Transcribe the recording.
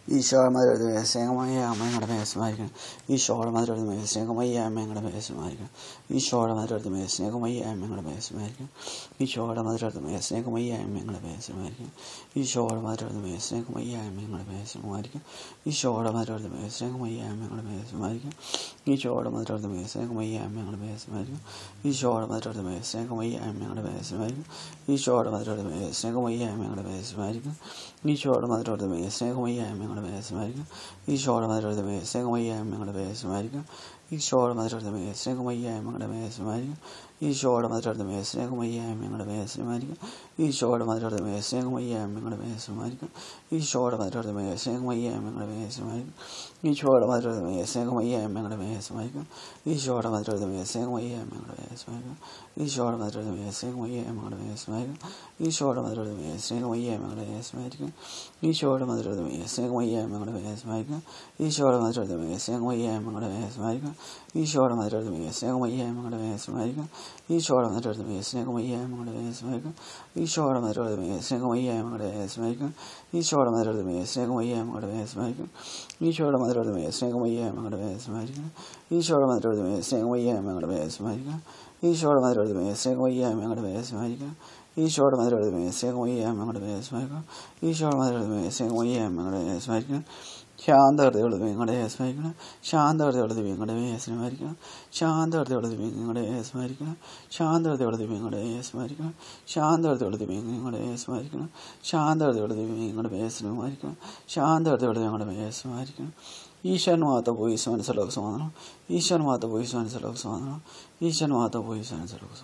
ഈശോയുടെ സ്നേഹമായ അമ്മയുടെ മേശമായിരിക്കണം ഈശോയുടെ മധുരമേ സ്നേഹമായ അമ്മയുടെ മേശമായിരിക്കണം ഈശോയുടെ മധുരമേ സ്നേഹമായ അമ്മയുടെ മേശമായിരിക്കണം ഈശോയുടെ മധുരമേ സ്നേഹമായ അമ്മയുടെ മേശമായിരിക്കണം ഈശോയുടെ മധുരമേ സ്നേഹമായ അമ്മയുടെ മേശമായിരിക്കും ഈശോയുടെ മധുരമേ സ്നേഹമായ അമ്മയുടെ മേശമായിരിക്കും ഈശോയുടെ മധുരമേ സ്നേഹമായ അമ്മയുടെ മേശമായിരിക്കും ഈശോയുടെ മധുരമേ സ്നേഹമായ അമ്മയുടെ മേശമായിരിക്കും ഈശോയുടെ മധുരമേ സ്നേഹമായ അമ്മയുടെ മേശമായിരിക്കും ഈശോയുടെ മധുരമേ സ്നേഹമായ അമ്മയുടെ മേശമായിരിക്കും ഈശോയുടെ മധുരമേ സ്നേഹമായ അമ്മയുടെ മേശമായിരിക്കും ഈശോയുടെ മധുരമേ സ്നേഹമായ അമ്മയുടെ മേശമായിരിക്കും ഈശോയുടെ മധുരമേ സ്നേഹമായ അമ്മയുടെ മേശമായിരിക്കും ഈശോയുടെ മധുരമേ സ്നേഹമായ അമ്മയുടെ മേശമായിരിക്കും ഈശോയുടെ മധുരമേ സ്നേഹമായ അമ്മയുടെ മേശമായിരിക്കും ഈശോയുടെ മധുരമേ സ്നേഹമായ അമ്മയുടെ മേശമായിരിക്കും ഈശോയുടെ മധുരമേ സ്നേഹമായ അമ്മയുടെ മേശമായിരിക്കും ഈശോയുടെ മധുരമേ സ്നേഹമായ അമ്മയുടെ മേശമായിരിക്കും ഈശോയുടെ മധുരമേ സ്നേഹമായ അമ്മയുടെ മേശമായിരിക്കും ഈശോയുടെ മധുരമേ സ്നേഹമായ അമ്മയുടെ മേശമായിരിക്കും ഈശോയുടെ മധുരമേ സ്നേഹമായ അമ്മയുടെ മേശമായിരിക്കും ഈശോയുടെ മധുരമേ സ്നേഹമായ അമ്മയുടെ മേശമായിരിക്കും ഈശോയുടെ മധുരമേ സ്നേഹമായ അമ്മയുടെ മേശമായിരിക്കും ഈശോയുടെ മധുരമേ സ്നേഹമായ അമ്മയുടെ മേശമായിരിക്കും ഈശോയുടെ മധുരമേ സ്നേഹമായ അമ്മയുടെ മേശമായിരിക്കും ഈശോയുടെ മധുരമേ സ്നേഹമായ അമ്മയുടെ മേശമായിരിക്കും ഈശോയുടെ മധുരമേ സ്നേഹമായ അമ്മയുടെ മേശമായിരിക്കും ഈശോയുടെ മധുരമേ സ്നേഹമായ അമ്മയുടെ മേശമായിരിക്കും ഈശോയുടെ മധുരമേ സ്നേഹമായ അമ്മയുടെ മേശമായിരിക്കും ഈശോയുടെ മധുരമേ സ്നേഹമായ അമ്മയുടെ മേശമായിരിക്കും ശാന്തഹൃദയുള്ള നിങ്ങളുടെ സ്മരിക്കണം ശാന്തഹൃദയുള്ള നിങ്ങളുടെ സ്മരിക്കണം ശാന്തഹൃദയുള്ള നിങ്ങളുടെ സ്മരിക്കണം ശാന്തഹൃദയുള്ള നിങ്ങളുടെ സ്മരിക്കണം ശാന്തഹൃദയുള്ള നിങ്ങളുടെ സ്മരിക്കണം ശാന്തഹൃദയുള്ള നിങ്ങളുടെ സ്മരിക്കണം ശാന്തഹൃദയുള്ള നിങ്ങളുടെ സ്മരിക്കണം ഈശ്വരൻ മാത്രം പോയി മനസ്സിലാക്കുക സമാധാനം ഈശ്വരൻ മാത്രം പോയി മനസ്സിലാക്കുക സമാധാനം ഈശ്വരൻ മാത്രം പോയി മനസ്സിലാക്കുക